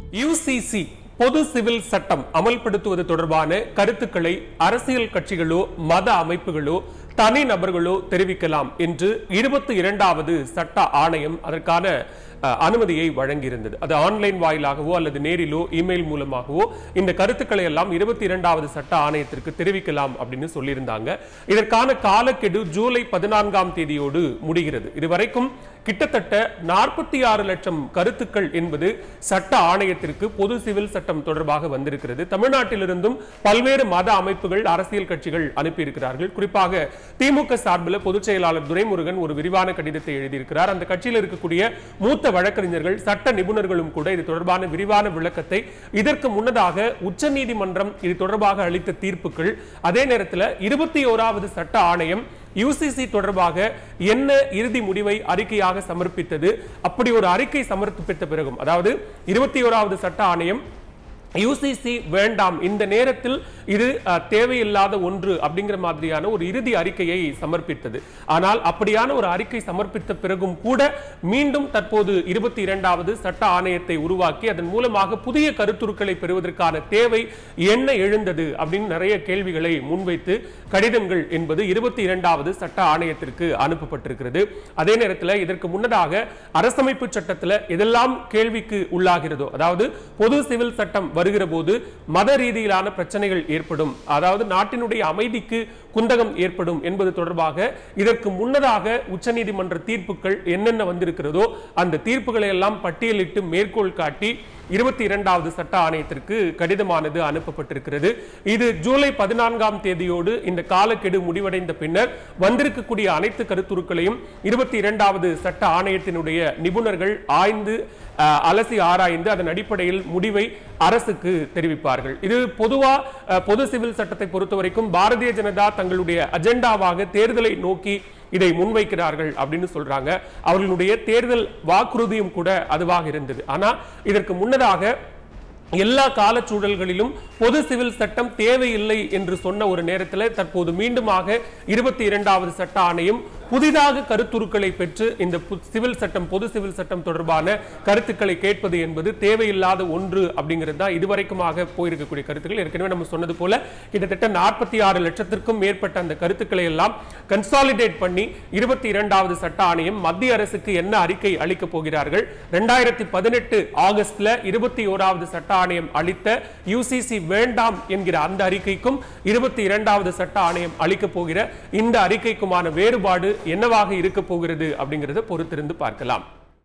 யுசிசி பொது சிவில் சட்டம் அமல்படுத்துவது தொடர்பான கருத்துக்களை அரசியல் கட்சிகளோ மத அமைப்புகளோ தனி நபர்களோ தெரிவிக்கலாம் என்று இருபத்தி இரண்டாவது சட்ட ஆணையம் அதற்கான அஹ், அனுமதியை வழங்கியிருந்தது அது ஆன்லைன் வாயிலாகவோ அல்லது நேரிலோ இமெயில் மூலமாகவோ இந்த கருத்துக்களை எல்லாம் இருபத்தி இரண்டாவது சட்ட ஆணையத்திற்கு தெரிவிக்கலாம் அப்படின்னு சொல்லியிருந்தாங்க இதற்கான காலக்கெடு ஜூலை பதினான்காம் தேதியோடு முடிகிறது இதுவரைக்கும் கிட்டத்தட்ட நாற்பத்தி ஆறு லட்சம் கருத்துக்கள் என்பது சட்ட ஆணையத்திற்கு பொது சிவில் சட்டம் தொடர்பாக வந்திருக்கிறது தமிழ்நாட்டிலிருந்தும் பல்வேறு மத அமைப்புகள் அரசியல் கட்சிகள் அனுப்பியிருக்கிறார்கள் குறிப்பாக திமுக சார்பில் பொதுச் செயலாளர் துரைமுருகன் ஒரு விரிவான கடிதத்தை எழுதியிருக்கிறார் அந்த கட்சியில் இருக்கக்கூடிய மூத்த வழக்கறிஞர்கள் சட்ட நிபுணர்களும் கூட இது தொடர்பான விரிவான விளக்கத்தை இதற்கு முன்னதாக உச்சநீதிமன்றம் இது தொடர்பாக அளித்த தீர்ப்புகள் அதே நேரத்தில் இருபத்தி ஓராவது சட்ட ஆணையம் யுசிசி தொடர்பாக என்ன இறுதி முடிவை அறிக்கையாக சமர்ப்பித்தது அப்படி ஒரு அறிக்கை சமர்ப்பித்த பிறகும் அதாவது இருபத்தி ஓராவது சட்ட ஆணையம் யுசிசி வேண்டாம் இந்த நேரத்தில் இது அஹ், தேவையில்லாத ஒன்று அப்படிங்கிற மாதிரியான ஒரு இறுதி அறிக்கையை சமர்ப்பித்தது ஆனால் அப்படியான ஒரு அறிக்கை சமர்ப்பித்த பிறகும் கூட மீண்டும் தற்போது இருபத்தி இரண்டாவது சட்ட ஆணையத்தை உருவாக்கி அதன் மூலமாக புதிய கருத்துருக்களை பெறுவதற்கான தேவை என்ன எழுந்தது அப்படின்னு நிறைய கேள்விகளை முன்வைத்து கடிதங்கள் என்பது இருபத்தி இரண்டாவது சட்ட ஆணையத்திற்கு அனுப்பப்பட்டிருக்கிறது அதே நேரத்தில் இதற்கு முன்னதாக அரசமைப்பு சட்டத்தில் எதெல்லாம் கேள்விக்கு உள்ளாகிறதோ அதாவது பொது சிவில் சட்டம் வருகிற போது மத ரீதியிலான பிரச்சனைகள் ஏற்படும் அதாவது நாட்டினுடைய அமைதிக்கு குந்தகம் ஏற்படும் என்பது தொடர்பாக இதற்கு முன்னதாக உச்சநீதிமன்ற தீர்ப்புகள் என்னென்ன வந்திருக்கிறதோ அந்த தீர்ப்புகளை எல்லாம் பட்டியலிட்டு மேற்கோள் காட்டி இருபத்தி இரண்டாவது சட்ட ஆணையத்திற்கு கடிதமானது அனுப்பப்பட்டிருக்கிறது இது ஜூலை பதினான்காம் தேதியோடு இந்த காலக்கெடு முடிவடைந்த பின்னர் வந்திருக்கக்கூடிய அனைத்து கருத்துருக்களையும் இருபத்தி இரண்டாவது சட்ட ஆணையத்தினுடைய நிபுணர்கள் ஆய்ந்து அஹ், அலசி ஆராய்ந்து அதன் அடிப்படையில் முடிவை அரசுக்கு தெரிவிப்பார்கள் இது பொதுவா அஹ், பொது சிவில் சட்டத்தை பொறுத்தவரைக்கும் பாரதிய ஜனதா தங்களுடைய அஜெண்டாவாக தேர்தலை நோக்கி இதை முன்வைக்கிறார்கள் அப்படின்னு சொல்றாங்க அவர்களுடைய தேர்தல் வாக்குறுதியும் கூட அதுவாக இருந்தது ஆனா இதற்கு முன்னதாக எல்லா காலச்சூழல்களிலும் பொது சிவில் சட்டம் தேவையில்லை என்று சொன்ன ஒரு நேரத்தில் தற்போது மீண்டுமாக இருபத்தி இரண்டாவது சட்ட ஆணையம் புதிதாக கருத்துருக்களை பெற்று இந்த பு- சிவில் சட்டம் பொது சிவில் சட்டம் தொடர்பான கருத்துக்களை கேட்பது என்பது தேவையில்லாத ஒன்று அப்படிங்கிறது தான் இதுவரைக்குமாக போயிருக்கக்கூடிய கருத்துக்கள் ஏற்கனவே நம்ம சொன்னது போல கிட்டத்தட்ட நாற்பத்தி ஆறு லட்சத்திற்கும் மேற்பட்ட அந்த கருத்துக்களை எல்லாம் கன்சாலிடேட் பண்ணி இருபத்தி இரண்டாவது சட்ட ஆணையம் மத்திய அரசுக்கு என்ன அறிக்கை அளிக்க போகிறார்கள் ரெண்டாயிரத்தி பதினெட்டு ஆகஸ்ட்ல இருபத்தி ஓராவது சட்ட ஆணையம் அளித்த யுசிசி வேண்டாம் என்கிற அந்த அறிக்கைக்கும் இருபத்தி இரண்டாவது சட்ட ஆணையம் அளிக்க போகிற இந்த அறிக்கைக்குமான வேறுபாடு என்னவாக இருக்க போகிறது அப்படிங்கறத பொறுத்திருந்து பார்க்கலாம்